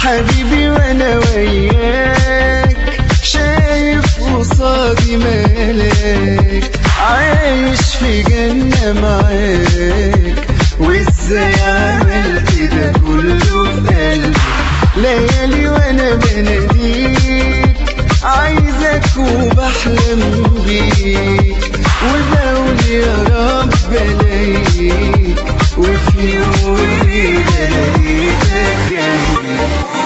حبيبي وانا وياك شايف قصادي ملاك عايش في جنة معاك وازاي عملت ده كله في قلبي ليالي وانا بناديك عايزك وبحلم بيك وبقول يا رب الاقيك وفي يوم وليلة لقيتك جنبي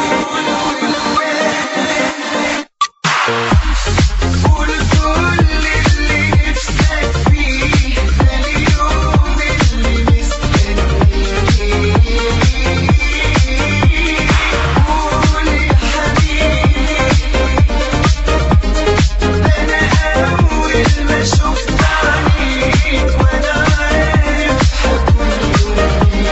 قول كل اللي نفسك فيه ده اليوم اللي مستنيه قول يا حبيبي ده انا اول ما شفت عينيك وانا عارف هكون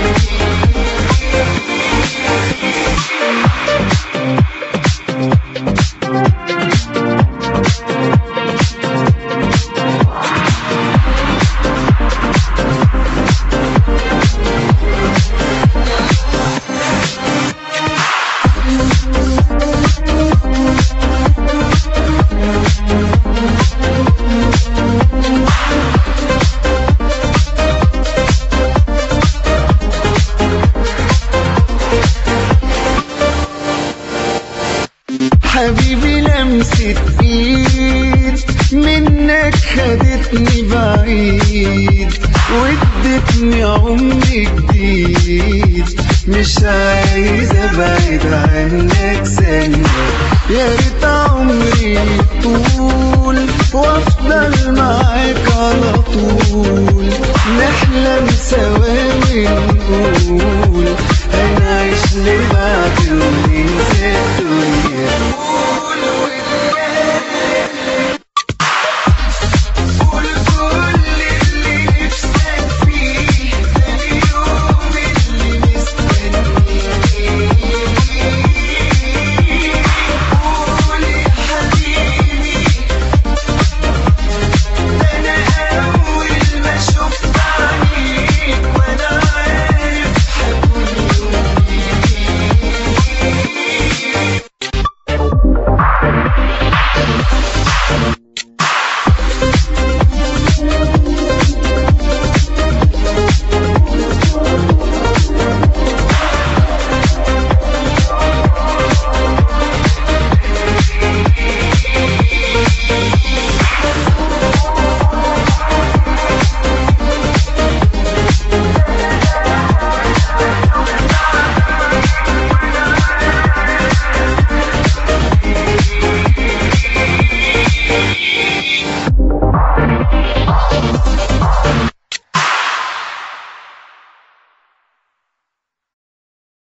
حبيبي لمسة ايد منك خدتني بعيد وادتني عمر جديد مش عايز ابعد عنك ثانية يا ريت عمري طول وافضل معاك على طول نحلم سوا ونقول